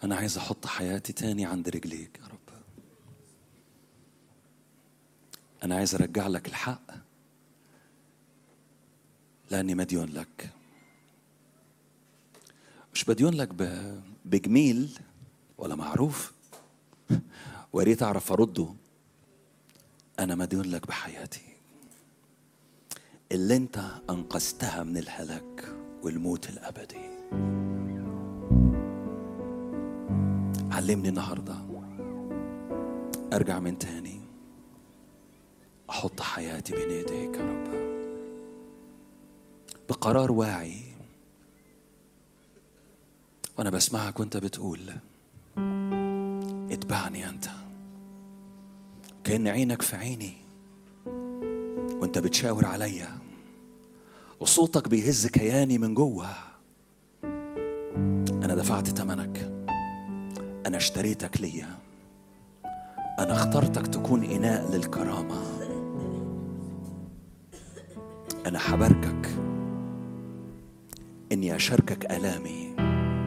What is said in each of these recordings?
أنا عايز أحط حياتي تاني عند رجليك يا رب أنا عايز أرجع لك الحق لأني مديون لك مش مديون لك ب- بجميل ولا معروف وريت أعرف أرده أنا مديون لك بحياتي اللي أنت أنقذتها من الهلاك والموت الأبدي علمني النهاردة أرجع من تاني أحط حياتي بين إيديك يا رب بقرار واعي وأنا بسمعك وأنت بتقول اتبعني أنت كأن عينك في عيني وأنت بتشاور عليا وصوتك بيهز كياني من جوه أنا دفعت ثمنك أنا اشتريتك ليا أنا اخترتك تكون إناء للكرامة أنا حباركك إني أشاركك آلامي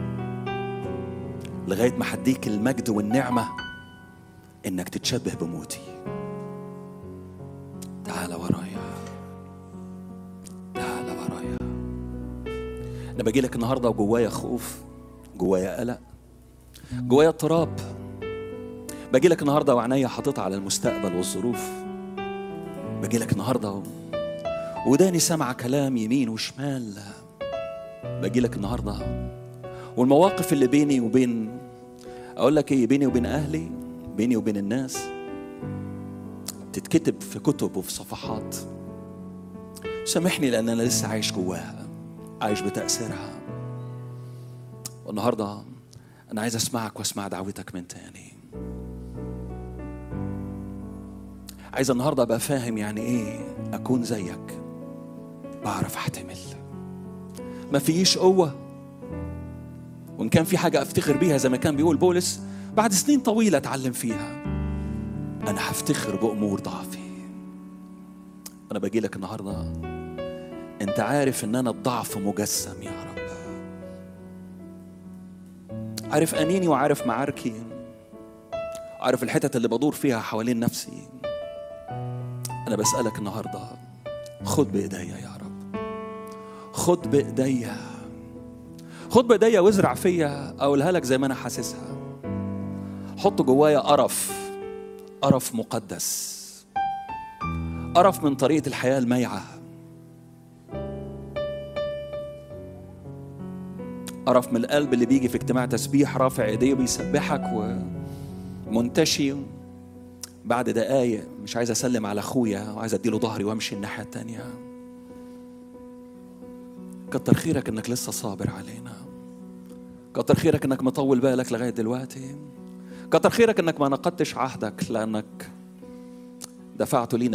لغاية ما حديك المجد والنعمة إنك تتشبه بموتي تعال ورايا تعال ورايا أنا باجي لك النهاردة وجوايا خوف جوايا قلق جوايا اضطراب باجي لك النهارده وعينيا حاططها على المستقبل والظروف باجي لك النهارده و... وداني سامعه كلام يمين وشمال باجي لك النهارده والمواقف اللي بيني وبين اقول لك ايه بيني وبين اهلي بيني وبين الناس تتكتب في كتب وفي صفحات سامحني لان انا لسه عايش جواها عايش بتاثيرها والنهارده انا عايز اسمعك واسمع دعوتك من تاني عايز النهارده ابقى فاهم يعني ايه اكون زيك بعرف احتمل ما فيش قوه وان كان في حاجه افتخر بيها زي ما كان بيقول بولس بعد سنين طويله اتعلم فيها انا هفتخر بامور ضعفي انا باجي لك النهارده انت عارف ان انا الضعف مجسم يا رب عارف انيني وعارف معاركي عارف الحتت اللي بدور فيها حوالين نفسي انا بسالك النهارده خد بايديا يا رب خد بايديا خد بايديا وازرع فيا اقولها لك زي ما انا حاسسها حط جوايا قرف قرف مقدس قرف من طريقه الحياه الميعه قرف من القلب اللي بيجي في اجتماع تسبيح رافع ايديه وبيسبحك ومنتشي بعد دقايق مش عايز اسلم على اخويا وعايز اديله ظهري وامشي الناحيه التانيه كتر خيرك انك لسه صابر علينا كتر خيرك انك مطول بالك لغايه دلوقتي كتر خيرك انك ما نقضتش عهدك لانك دفعته لينا